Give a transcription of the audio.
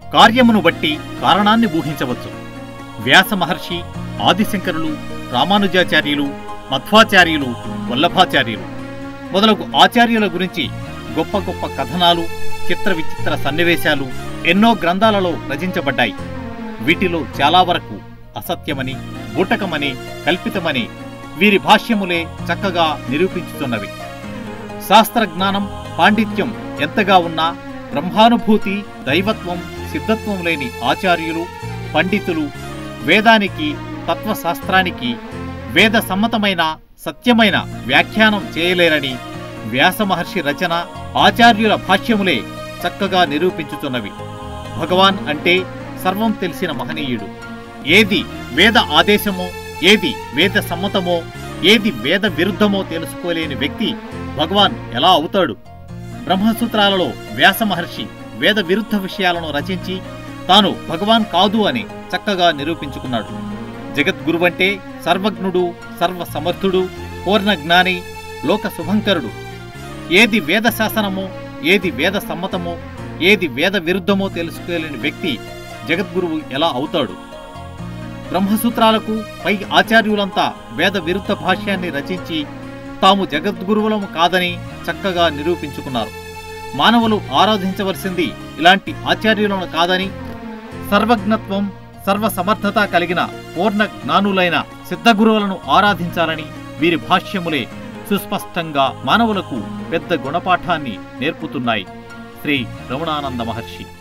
కార్యమును బట్టి కారణాన్ని ఊహించవచ్చు వ్యాస మహర్షి ఆదిశంకరులు రామానుజాచార్యులు మధ్వాచార్యులు వల్లభాచార్యులు మొదలగు ఆచార్యుల గురించి గొప్ప గొప్ప కథనాలు చిత్ర విచిత్ర సన్నివేశాలు ఎన్నో గ్రంథాలలో రచించబడ్డాయి వీటిలో చాలా వరకు అసత్యమని బూటకమని కల్పితమని వీరి భాష్యములే చక్కగా నిరూపించుతున్నవి శాస్త్రజ్ఞానం పాండిత్యం ఎంతగా ఉన్నా బ్రహ్మానుభూతి దైవత్వం సిద్ధత్వం లేని ఆచార్యులు పండితులు వేదానికి తత్వశాస్త్రానికి వేద సమ్మతమైన సత్యమైన వ్యాఖ్యానం చేయలేరని వ్యాస మహర్షి రచన ఆచార్యుల భాష్యములే చక్కగా నిరూపించుతున్నవి భగవాన్ అంటే సర్వం తెలిసిన మహనీయుడు ఏది వేద ఆదేశమో ఏది వేద సమ్మతమో ఏది వేద విరుద్ధమో తెలుసుకోలేని వ్యక్తి భగవాన్ ఎలా అవుతాడు బ్రహ్మసూత్రాలలో వ్యాస మహర్షి వేద విరుద్ధ విషయాలను రచించి తాను భగవాన్ కాదు అని చక్కగా నిరూపించుకున్నాడు జగద్గురువంటే సర్వజ్ఞుడు సర్వసమర్థుడు పూర్ణ జ్ఞాని లోక శుభంకరుడు ఏది వేద శాసనమో ఏది వేద సమ్మతమో ఏది వేద విరుద్ధమో తెలుసుకోలేని వ్యక్తి జగద్గురువు ఎలా అవుతాడు బ్రహ్మసూత్రాలకు పై ఆచార్యులంతా వేద విరుద్ధ భాష్యాన్ని రచించి తాము జగద్గురువులము కాదని చక్కగా నిరూపించుకున్నారు మానవులు ఆరాధించవలసింది ఇలాంటి ఆచార్యులను కాదని సర్వజ్ఞత్వం సర్వసమర్థత కలిగిన పూర్ణ జ్ఞానులైన సిద్ధగురువులను ఆరాధించాలని వీరి భాష్యములే సుస్పష్టంగా మానవులకు పెద్ద గుణపాఠాన్ని నేర్పుతున్నాయి శ్రీ రమణానంద మహర్షి